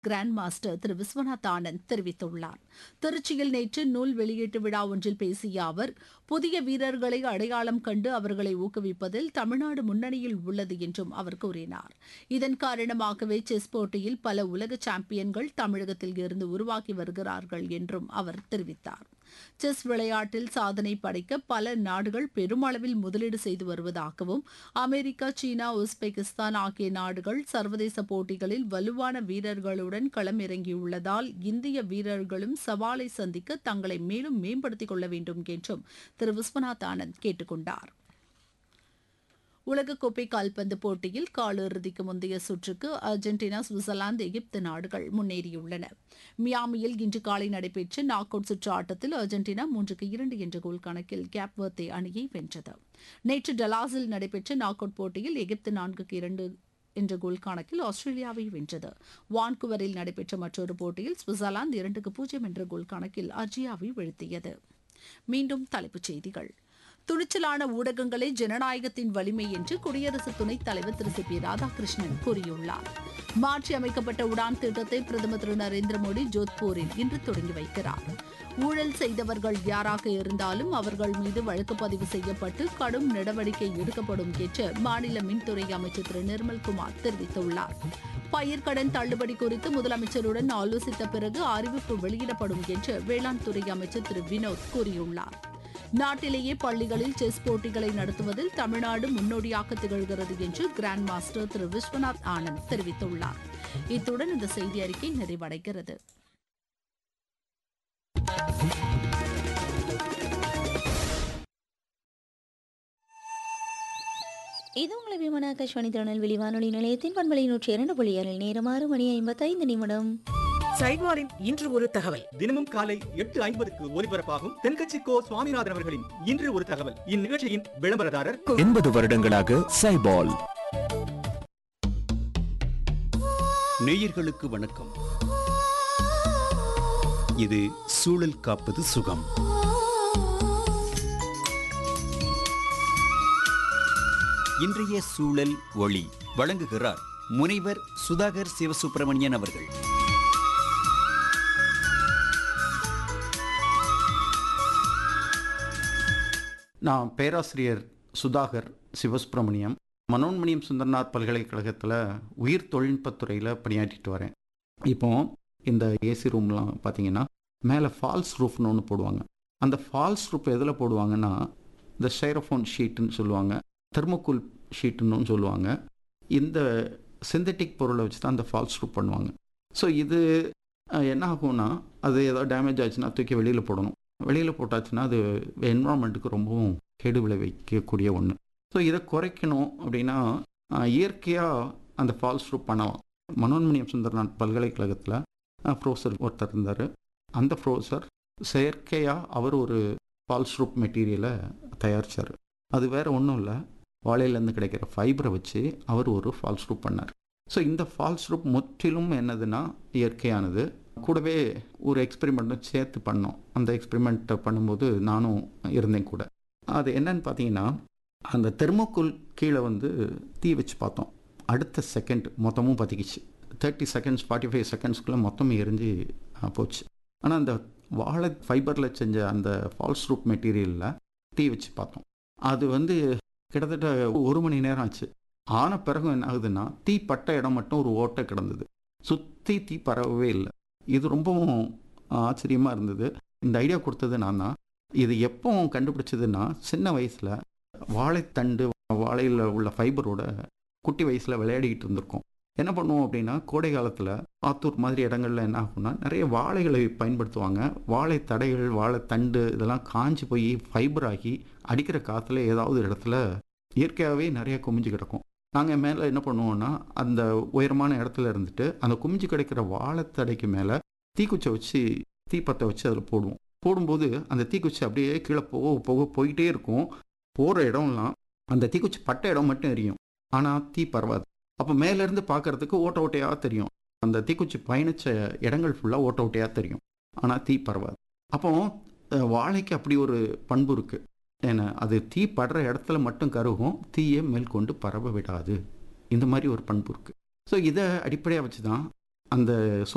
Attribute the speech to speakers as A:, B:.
A: grand master திரு விஸ்வநாத் ஆனந்த் தெரிவித்துள்ளார் திருச்சியில் நேற்று நூல் வெளியீட்டு விழா ஒன்றில் பேசிய அவர் புதிய வீரர்களை அடையாளம் கண்டு அவர்களை ஊக்குவிப்பதில் தமிழ்நாடு முன்னணியில் உள்ளது என்றும் அவர் கூறினார் இதன் காரணமாகவே செஸ் போட்டியில் பல உலக சாம்பியன்கள் தமிழகத்தில் இருந்து உருவாகி வருகிறார்கள் என்றும் அவர் தெரிவித்தார் செஸ் விளையாட்டில் சாதனை படைக்க பல நாடுகள் பெருமளவில் முதலீடு செய்து வருவதாகவும் அமெரிக்கா சீனா உஸ்பெகிஸ்தான் ஆகிய நாடுகள் சர்வதேச போட்டிகளில் வலுவான வீரர்களுடன் களமிறங்கியுள்ளதால் இந்திய வீரர்களும் சவாலை சந்திக்க தங்களை மேலும் மேம்படுத்திக் கொள்ள வேண்டும் என்றும் திரு விஸ்வநாத் ஆனந்த் கேட்டுக் கொண்டார் உலகக்கோப்பை கால்பந்து போட்டியில் காலிறுதிக்கு முந்தைய சுற்றுக்கு அர்ஜென்டினா சுவிட்சர்லாந்து எகிப்து நாடுகள் முன்னேறியுள்ளன மியாமியில் இன்று காலை நடைபெற்ற நாக் அவுட் சுற்று ஆட்டத்தில் அர்ஜென்டினா மூன்றுக்கு இரண்டு என்ற கோல் கணக்கில் கேப்வர்த்தே அணியை வென்றது நேற்று டலாஸில் நடைபெற்ற நாக் அவுட் போட்டியில் எகிப்து நான்குக்கு இரண்டு என்ற கோல் கணக்கில் ஆஸ்திரேலியாவை வென்றது வான்குவரில் நடைபெற்ற மற்றொரு போட்டியில் சுவிட்சர்லாந்து இரண்டுக்கு பூஜ்ஜியம் என்ற கோல் கணக்கில் அர்ஜியாவை வீழ்த்தியது மீண்டும் தலைப்புச் செய்திகள் துணிச்சலான ஊடகங்களே ஜனநாயகத்தின் வலிமை என்று குடியரசு துணைத் தலைவர் திரு சி பி ராதாகிருஷ்ணன் கூறியுள்ளார் மாற்றி அமைக்கப்பட்ட உடான் திட்டத்தை பிரதமர் திரு நரேந்திர மோடி ஜோத்பூரில் இன்று தொடங்கி வைக்கிறார் ஊழல் செய்தவர்கள் யாராக இருந்தாலும் அவர்கள் மீது வழக்கு பதிவு செய்யப்பட்டு கடும் நடவடிக்கை எடுக்கப்படும் என்று மாநில மின்துறை அமைச்சர் திரு நிர்மல்குமார் தெரிவித்துள்ளார் பயிர்க்கடன் தள்ளுபடி குறித்து முதலமைச்சருடன் ஆலோசித்த பிறகு அறிவிப்பு வெளியிடப்படும் என்று வேளாண் துறை அமைச்சர் திரு வினோத் கூறியுள்ளார் நாட்டிலேயே பள்ளிகளில் செஸ் போட்டிகளை நடத்துவதில் தமிழ்நாடு முன்னோடியாக திகழ்கிறது என்று கிராண்ட் மாஸ்டர் திரு விஸ்வநாத் ஆனந்த் தெரிவித்துள்ளார் இத்துடன் இந்த செய்தி அறிக்கை நிறைவடைகிறது
B: இது உங்களை விமான ஆகாஷ்வாணி திருநெல்வேலி வானொலி நிலையத்தின் பண்பலை நூற்றி இரண்டு புள்ளி ஏழில் நேரம் ஆறு மணி ஐம்பத்தைந்து நிமிடம்
C: சைட்வாரின் இன்று ஒரு தகவல்
D: தினமும் காலை எட்டு ஐம்பதுக்கு ஒலிபரப்பாகும் தென்கட்சி கோ சுவாமிநாதன் அவர்களின் இன்று ஒரு தகவல் இந்நிகழ்ச்சியின் விளம்பரதாரர்
E: எண்பது வருடங்களாக சைபால்
F: நேயர்களுக்கு வணக்கம் இது சூழல் காப்பது சுகம் இன்றைய சூழல் ஒளி வழங்குகிறார் முனைவர் சுதாகர் சிவசுப்பிரமணியன் அவர்கள்
G: நான் பேராசிரியர் சுதாகர் சிவசுப்பிரமணியம் மனோன்மணியம் சுந்தரநாத் பல்கலைக்கழகத்தில் உயிர் தொழில்நுட்பத்துறையில் பணியாற்றிட்டு வரேன் இப்போ இந்த ஏசி ரூம்லாம் பார்த்தீங்கன்னா மேலே ஃபால்ஸ் ரூஃப்னு ஒன்று போடுவாங்க அந்த ஃபால்ஸ் ரூஃப் எதில் போடுவாங்கன்னா இந்த ஸ்டைரோஃபோன் ஷீட்டுன்னு சொல்லுவாங்க தெர்மோகூல் ஷீட்டுன்னு சொல்லுவாங்க இந்த சிந்தட்டிக் பொருளை வச்சு தான் அந்த ஃபால்ஸ் ரூஃப் பண்ணுவாங்க ஸோ இது அஹ், என்ன ஆகும்னா அது ஏதாவது டேமேஜ் ஆச்சுன்னா தூக்கி வெளியில் போடணும் வெளியில் போட்டாச்சுன்னா அது என்வரான்மெண்ட்டுக்கு ரொம்பவும் கெடு விளைவிக்கக்கூடிய ஒன்று ஸோ இதை குறைக்கணும் அப்படின்னா இயற்கையாக அந்த ஃபால்ஸ் ரூப் பண்ணலாம் மனோன்மணியம் சுந்தரநாத் பல்கலைக்கழகத்தில் ப்ரொஃபஸர் ஒருத்தர் இருந்தார் அந்த ப்ரொஃபஸர் செயற்கையாக அவர் ஒரு ஃபால்ஸ் ரூப் மெட்டீரியலை தயாரித்தார் அது வேறு ஒன்றும் இல்லை வாழையிலேருந்து கிடைக்கிற ஃபைபரை வச்சு அவர் ஒரு ஃபால்ஸ் ரூப் பண்ணார் ஸோ இந்த ஃபால்ஸ் ரூப் முற்றிலும் என்னதுன்னா இயற்கையானது கூடவே ஒரு எக்ஸ்பெரிமெண்ட்டும் சேர்த்து பண்ணோம் அந்த எக்ஸ்பெரிமெண்ட்டை பண்ணும்போது நானும் இருந்தேன் கூட அது என்னன்னு பார்த்தீங்கன்னா அந்த தெர்மோக்குள் கீழே வந்து தீ வச்சு பார்த்தோம் அடுத்த செகண்ட் மொத்தமும் பற்றிக்கிச்சு தேர்ட்டி செகண்ட்ஸ் ஃபார்ட்டி ஃபைவ் செகண்ட்ஸ்க்குள்ளே மொத்தம் எரிஞ்சு அஹ், போச்சு ஆனால் அந்த வாழை ஃபைபரில் செஞ்ச அந்த ஃபால்ஸ் ரூப் மெட்டீரியலில் தீ வச்சு பார்த்தோம் அது வந்து கிட்டத்தட்ட ஒரு மணி நேரம் ஆச்சு ஆன பிறகு என்ன ஆகுதுன்னா தீ பட்ட இடம் மட்டும் ஒரு ஓட்டை கிடந்தது சுற்றி தீ பரவவே இல்லை இது ரொம்பவும் ஆச்சரியமாக இருந்தது இந்த ஐடியா கொடுத்தது நான் தான் இது எப்போ கண்டுபிடிச்சதுன்னா சின்ன வயசில் வாழைத்தண்டு வாழையில் உள்ள ஃபைபரோட குட்டி வயசில் விளையாடிக்கிட்டு இருந்திருக்கோம் என்ன பண்ணுவோம் அப்படின்னா கோடை காலத்தில் ஆத்தூர் மாதிரி இடங்கள்ல என்ன ஆகும்னா நிறைய வாழைகளை பயன்படுத்துவாங்க வாழை தடைகள் வாழைத்தண்டு இதெல்லாம் காஞ்சி போய் ஃபைபர் ஆகி அடிக்கிற காற்றுல ஏதாவது இடத்துல இயற்கையாகவே நிறைய குமிஞ்சு கிடக்கும் நாங்கள் மேலே என்ன பண்ணுவோம்னா அந்த உயரமான இடத்துல இருந்துட்டு அந்த குமிஞ்சு கிடைக்கிற வாழைத்தடைக்கு மேலே தீக்குச்சை வச்சு தீப்பத்தை வச்சு அதில் போடுவோம் போடும்போது அந்த தீக்குச்சி அப்படியே கீழே போக போக போயிட்டே இருக்கும் போகிற இடம்லாம் அந்த தீக்குச்சி பட்ட இடம் மட்டும் எரியும் ஆனால் தீ பரவாது அப்போ மேலேருந்து பார்க்கறதுக்கு ஓட்ட ஓட்டையாக தெரியும் அந்த தீக்குச்சி பயணித்த இடங்கள் ஃபுல்லாக ஓட்ட ஓட்டையாக தெரியும் ஆனால் தீ பரவாது அப்போ அஹ், வாழைக்கு அப்படி ஒரு பண்பு இருக்குது ஏன்னா அது தீ படுற இடத்துல மட்டும் கருகும் தீயை மேற்கொண்டு பரவ விடாது இந்த மாதிரி ஒரு பண்பு இருக்குது ஸோ இதை அடிப்படையாக வச்சு தான் அந்த